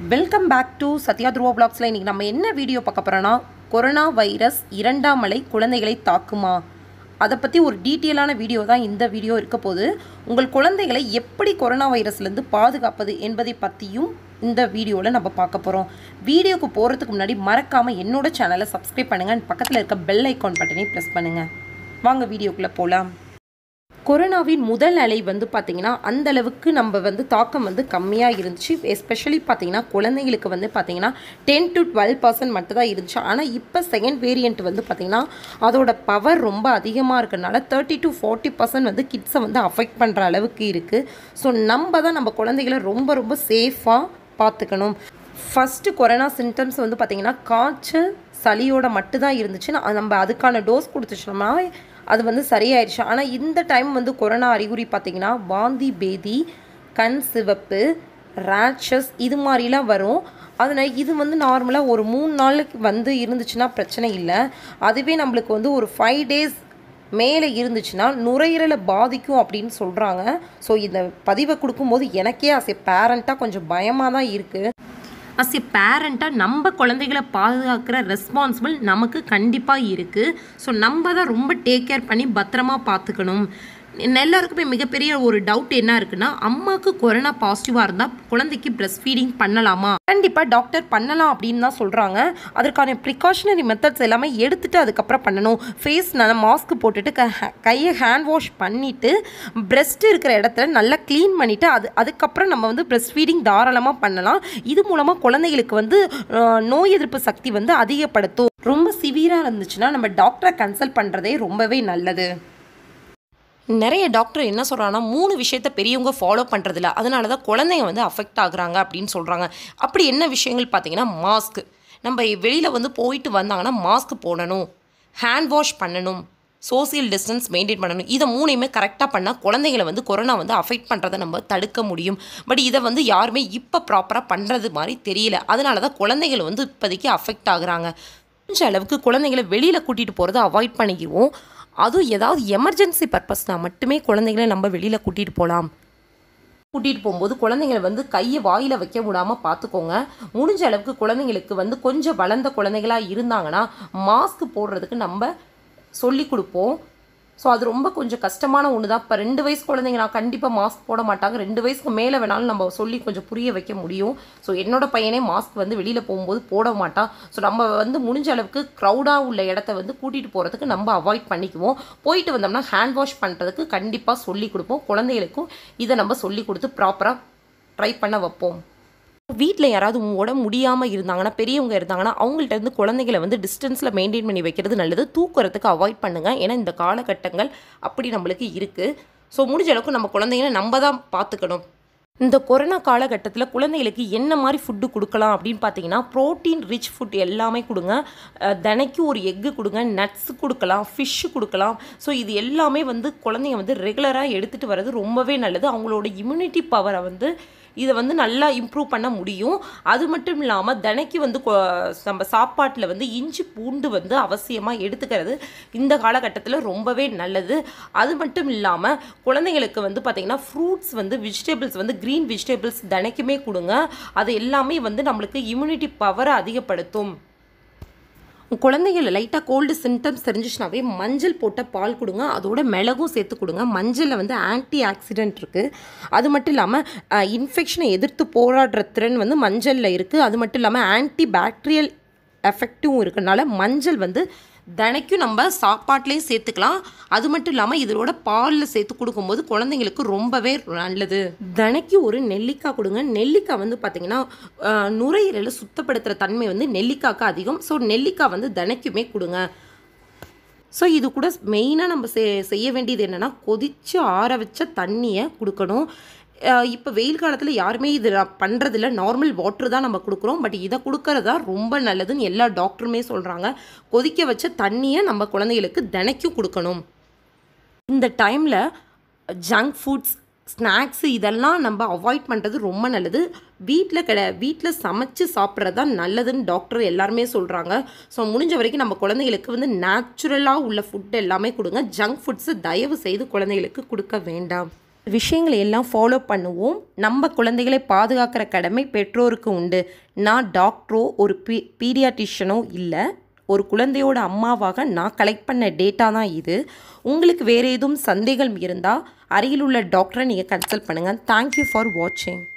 welcome back to Sathya துருவா பிளாக்ஸில் இன்றைக்கி நம்ம என்ன வீடியோ பார்க்க போகிறோன்னா கொரோனா வைரஸ் இரண்டாம் அலை குழந்தைகளை தாக்குமா அதை பற்றி ஒரு டீட்டெயிலான வீடியோ தான் இந்த வீடியோ இருக்க போது உங்கள் குழந்தைகளை எப்படி கொரோனா வைரஸ்லேருந்து பாதுகாப்பது என்பதை பற்றியும் இந்த வீடியோவில் நம்ம பார்க்க போகிறோம் வீடியோக்கு போகிறதுக்கு முன்னாடி மறக்காமல் என்னோட சேனலை சப்ஸ்கிரைப் பண்ணுங்கள் பக்கத்தில் இருக்க பெல் ஐக்கான் பட்டனை ப்ரெஸ் பண்ணுங்கள் வாங்க வீடியோக்குள்ளே போகலாம் கொரோனாவின் முதல் அலை வந்து பார்த்திங்கன்னா அந்த அளவுக்கு நம்ம வந்து தாக்கம் வந்து கம்மியாக இருந்துச்சு எஸ்பெஷலி பார்த்தீங்கன்னா குழந்தைங்களுக்கு வந்து பார்த்திங்கன்னா டென் டு டுவெல் பர்சன்ட் மட்டும் தான் இருந்துச்சு ஆனால் இப்போ செகண்ட் வேரியண்ட் வந்து பார்த்திங்கன்னா அதோட பவர் ரொம்ப அதிகமாக இருக்கனால தேர்ட்டி டு ஃபார்ட்டி பர்சன்ட் வந்து கிட்ஸை வந்து அஃபெக்ட் பண்ணுற அளவுக்கு இருக்குது ஸோ நம்ம தான் நம்ம குழந்தைகளை ரொம்ப ரொம்ப சேஃபாக பார்த்துக்கணும் ஃபஸ்ட்டு கொரோனா சிம்டம்ஸ் வந்து பார்த்திங்கன்னா காய்ச்சல் சளியோட மட்டும்தான் இருந்துச்சு நான் நம்ம அதுக்கான டோஸ் கொடுத்துச்சோம்னா அது வந்து சரியாயிடுச்சு ஆனால் இந்த டைம் வந்து கொரோனா அறிகுறி பார்த்திங்கன்னா வாந்தி பேதி கண் சிவப்பு ரேஷஸ் இது மாதிரிலாம் வரும் அதனால் இது வந்து நார்மலாக ஒரு மூணு நாளைக்கு வந்து இருந்துச்சுன்னா பிரச்சனை இல்லை அதுவே நம்மளுக்கு வந்து ஒரு ஃபைவ் டேஸ் மேலே இருந்துச்சுன்னா நுரையீரலை பாதிக்கும் அப்படின்னு சொல்கிறாங்க ஸோ இந்த பதிவை கொடுக்கும்போது எனக்கே அஸ் எ பேரண்ட்டாக கொஞ்சம் பயமாக தான் இருக்குது அஸ் எ பேரண்ட்டாக நம்ம குழந்தைகளை பாதுகாக்கிற ரெஸ்பான்சிபிள் நமக்கு கண்டிப்பாக இருக்குது ஸோ நம்ம தான் ரொம்ப டேக் கேர் பண்ணி பத்திரமா பார்த்துக்கணும் எல்லாருக்குமே மிகப்பெரிய ஒரு டவுட் என்ன இருக்குன்னா அம்மாவுக்கு கொரோனா பாசிட்டிவாக இருந்தால் குழந்தைக்கு பிரஸ்ட் ஃபீடிங் பண்ணலாமா கண்டிப்பாக டாக்டர் பண்ணலாம் அப்படின்னு தான் சொல்கிறாங்க அதற்கான ப்ரிகாஷனரி மெத்தட்ஸ் எல்லாமே எடுத்துகிட்டு அதுக்கப்புறம் பண்ணணும் ஃபேஸ் நல்லா மாஸ்க் போட்டுட்டு க கையை ஹேண்ட் வாஷ் பண்ணிவிட்டு பிரெஸ்ட் இருக்கிற இடத்துல நல்லா க்ளீன் பண்ணிவிட்டு அது அதுக்கப்புறம் நம்ம வந்து பிரஸ்ட் ஃபீடிங் தாராளமாக பண்ணலாம் இது மூலமாக குழந்தைகளுக்கு வந்து நோய் எதிர்ப்பு சக்தி வந்து அதிகப்படுத்தும் ரொம்ப சிவியராக இருந்துச்சுன்னா நம்ம டாக்டரை கன்சல்ட் பண்ணுறதே ரொம்பவே நல்லது நிறைய டாக்டர் என்ன சொல்கிறாங்கன்னா மூணு விஷயத்த பெரியவங்க ஃபாலோ பண்ணுறதில்ல அதனால தான் குழந்தைங்க வந்து அஃபெக்ட் ஆகுறாங்க அப்படின்னு சொல்கிறாங்க அப்படி என்ன விஷயங்கள் பார்த்தீங்கன்னா மாஸ்க் நம்ம வெளியில் வந்து போயிட்டு வந்தாங்கன்னா மாஸ்க் போடணும் ஹேண்ட் வாஷ் பண்ணணும் சோசியல் டிஸ்டன்ஸ் மெயின்டைன் பண்ணணும் இதை மூணையுமே கரெக்டாக பண்ணால் குழந்தைங்களை வந்து கொரோனா வந்து அஃபெக்ட் பண்ணுறதை நம்ம தடுக்க முடியும் பட் இதை வந்து யாருமே இப்போ ப்ராப்பராக பண்ணுறது மாதிரி தெரியல அதனால தான் குழந்தைகள் வந்து இப்போதைக்கு அஃபெக்ட் ஆகுறாங்க முடிஞ்ச அளவுக்கு குழந்தைங்களை வெளியில் கூட்டிகிட்டு போகிறத அவாய்ட் பண்ணிக்குவோம் அதுவும் ஏதாவது எமர்ஜென்சி பர்பஸ்னால் மட்டுமே குழந்தைங்களை நம்ம வெளியில் கூட்டிகிட்டு போகலாம் கூட்டிகிட்டு போகும்போது குழந்தைங்களை வந்து கையை வாயில் வைக்க விடாமல் பார்த்துக்கோங்க முடிஞ்ச அளவுக்கு குழந்தைங்களுக்கு வந்து கொஞ்சம் வளர்ந்த குழந்தைகளாக இருந்தாங்கன்னா மாஸ்க் போடுறதுக்கு நம்ம சொல்லி கொடுப்போம் ஸோ அது ரொம்ப கொஞ்சம் கஷ்டமான ஒன்று தான் இப்போ ரெண்டு வயசு குழந்தைங்க நான் கண்டிப்பாக மாஸ்க் போட மாட்டாங்க ரெண்டு வயசுக்கு மேலே வேணாலும் நம்ம சொல்லி கொஞ்சம் புரிய வைக்க முடியும் ஸோ என்னோட பையனே மாஸ்க் வந்து வெளியில் போகும்போது போட மாட்டான் ஸோ நம்ம வந்து முடிஞ்ச அளவுக்கு க்ரௌடாக உள்ள இடத்த வந்து கூட்டிகிட்டு போகிறதுக்கு நம்ம அவாய்ட் பண்ணிக்குவோம் போயிட்டு வந்தோம்னா ஹேண்ட் வாஷ் பண்ணுறதுக்கு கண்டிப்பாக சொல்லி கொடுப்போம் குழந்தைகளுக்கும் இதை நம்ம சொல்லி கொடுத்து ப்ராப்பராக ட்ரை பண்ண வைப்போம் வீட்டில் யாராவது உடம்பு முடியாமல் இருந்தாங்கன்னா பெரியவங்க இருந்தாங்கன்னா அவங்கள்ட்ட இருந்து குழந்தைகளை வந்து டிஸ்டன்ஸில் மெயின்டைன் பண்ணி வைக்கிறது நல்லது தூக்குறதுக்கு அவாய்ட் பண்ணுங்கள் ஏன்னா இந்த காலகட்டங்கள் அப்படி நம்மளுக்கு இருக்குது ஸோ முடிஞ்ச அளவுக்கு நம்ம குழந்தைங்களை நம்ம தான் பார்த்துக்கணும் இந்த கொரோனா காலகட்டத்தில் குழந்தைகளுக்கு என்ன மாதிரி ஃபுட்டு கொடுக்கலாம் அப்படின்னு பார்த்தீங்கன்னா ப்ரோட்டீன் ரிச் ஃபுட் எல்லாமே கொடுங்க தினைக்கும் ஒரு எக்கு கொடுங்க நட்ஸ் கொடுக்கலாம் ஃபிஷ்ஷு கொடுக்கலாம் ஸோ இது எல்லாமே வந்து குழந்தைங்க வந்து ரெகுலராக எடுத்துகிட்டு வர்றது ரொம்பவே நல்லது அவங்களோட இம்யூனிட்டி பவரை வந்து இதை வந்து நல்லா இம்ப்ரூவ் பண்ண முடியும் அது மட்டும் இல்லாமல் தினைக்கு வந்து நம்ம சாப்பாட்டில் வந்து இஞ்சி பூண்டு வந்து அவசியமாக எடுத்துக்கிறது இந்த காலகட்டத்தில் ரொம்பவே நல்லது அது மட்டும் இல்லாமல் குழந்தைங்களுக்கு வந்து பார்த்திங்கன்னா ஃப்ரூட்ஸ் வந்து வெஜிடபிள்ஸ் வந்து க்ரீன் வெஜிடபிள்ஸ் தினைக்குமே கொடுங்க அது எல்லாமே வந்து நம்மளுக்கு இம்யூனிட்டி பவரை அதிகப்படுத்தும் குழந்தைகள் லைட்டாக கோல்டு சிம்டம்ஸ் தெரிஞ்சிச்சுனாவே மஞ்சள் போட்ட பால் கொடுங்க அதோட மிளகும் சேர்த்து கொடுங்க மஞ்சளில் வந்து ஆன்டி ஆக்சிடென்ட் இருக்குது அது மட்டும் இல்லாமல் இன்ஃபெக்ஷனை எதிர்த்து போராடுற திறன் வந்து மஞ்சளில் இருக்குது அது மட்டும் இல்லாமல் ஆன்டி பாக்டீரியல் எஃபெக்டிவும் இருக்கிறனால மஞ்சள் வந்து தினைக்கும் நம்ம சாப்பாட்லேயும் சேர்த்துக்கலாம் அது மட்டும் இல்லாமல் இதோட பாலில் சேர்த்து கொடுக்கும்போது குழந்தைங்களுக்கு ரொம்பவே நல்லது தினைக்கும் ஒரு நெல்லிக்காய் கொடுங்க நெல்லிக்காய் வந்து பார்த்திங்கன்னா நுரையீரலை சுத்தப்படுத்துகிற தன்மை வந்து நெல்லிக்காய்க்கு அதிகம் ஸோ நெல்லிக்காய் வந்து தினைக்குமே கொடுங்க ஸோ இது கூட மெயினாக நம்ம செய்ய வேண்டியது என்னென்னா கொதித்து ஆற வச்ச தண்ணியை கொடுக்கணும் இப்போ வெயில் காலத்தில் யாருமே இது பண்ணுறதில்ல நார்மல் வாட்ரு தான் நம்ம கொடுக்குறோம் பட் இதை கொடுக்கறது தான் ரொம்ப நல்லதுன்னு எல்லா டாக்டருமே சொல்கிறாங்க கொதிக்க வச்ச தண்ணியை நம்ம குழந்தைகளுக்கு தினைக்கும் கொடுக்கணும் இந்த டைமில் ஜங்க் ஃபுட்ஸ் ஸ்நாக்ஸு இதெல்லாம் நம்ம அவாய்ட் பண்ணுறது ரொம்ப நல்லது வீட்டில் கிட வீட்டில் சமைச்சு சாப்பிட்றது தான் நல்லதுன்னு டாக்டர் எல்லாருமே சொல்கிறாங்க ஸோ முடிஞ்ச வரைக்கும் நம்ம குழந்தைகளுக்கு வந்து நேச்சுரலாக உள்ள ஃபுட் எல்லாமே கொடுங்க ஜங்க் ஃபுட்ஸு தயவு செய்து குழந்தைகளுக்கு கொடுக்க வேண்டாம் விஷயங்களை எல்லாம் ஃபாலோ பண்ணுவோம் நம்ம குழந்தைகளை பாதுகாக்கிற கடமை பெற்றோருக்கு உண்டு நான் டாக்டரோ ஒரு பீ பீடியாட்டிஷியனோ இல்லை ஒரு குழந்தையோட அம்மாவாக நான் கலெக்ட் பண்ண டேட்டா தான் இது உங்களுக்கு வேறு எதுவும் சந்தேகம் இருந்தால் அருகில் உள்ள டாக்டரை நீங்கள் கன்சல்ட் பண்ணுங்கள் தேங்க்யூ ஃபார் வாட்சிங்